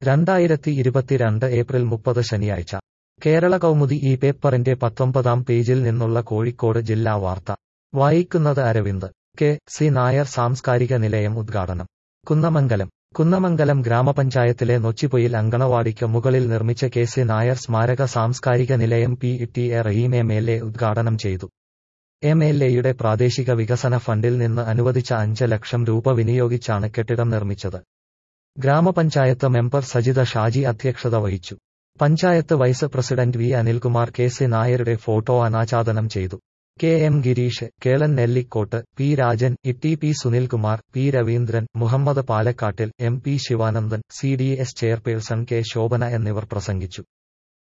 രണ്ടായിരത്തി ഇരുപത്തിരണ്ട് ഏപ്രിൽ മുപ്പത് ശനിയാഴ്ച കേരള കൗമുദി ഈ പേപ്പറിന്റെ പത്തൊമ്പതാം പേജിൽ നിന്നുള്ള കോഴിക്കോട് ജില്ലാ വാർത്ത വായിക്കുന്നത് അരവിന്ദ് കെ സി നായർ സാംസ്കാരിക നിലയം ഉദ്ഘാടനം കുന്നമംഗലം കുന്നമംഗലം ഗ്രാമപഞ്ചായത്തിലെ നൊച്ചിപ്പൊയിൽ അങ്കണവാടിക്ക് മുകളിൽ നിർമ്മിച്ച കെ സി നായർ സ്മാരക സാംസ്കാരിക നിലയം P T A Rahim M L A ഉദ്ഘാടനം ചെയ്തു എം എൽ എയുടെ പ്രാദേശിക വികസന ഫണ്ടിൽ നിന്ന് അനുവദിച്ച അഞ്ച് ലക്ഷം രൂപ വിനിയോഗിച്ചാണ് കെട്ടിടം നിർമ്മിച്ചത് ഗ്രാമപഞ്ചായത്ത് മെമ്പർ സജിത ഷാജി അധ്യക്ഷത വഹിച്ചു panchayat vice president V Anilkumar K C നായരുടെ ഫോട്ടോ അനാച്ഛാദനം ചെയ്തു K M Girish Kelan Nellikkott P Rajan E P Sunilkumar P Raveendran Muhammad പാലക്കാട്ടിൽ M P Sivanandan C D S chairperson K Shobhana എന്നിവർ പ്രസംഗിച്ചു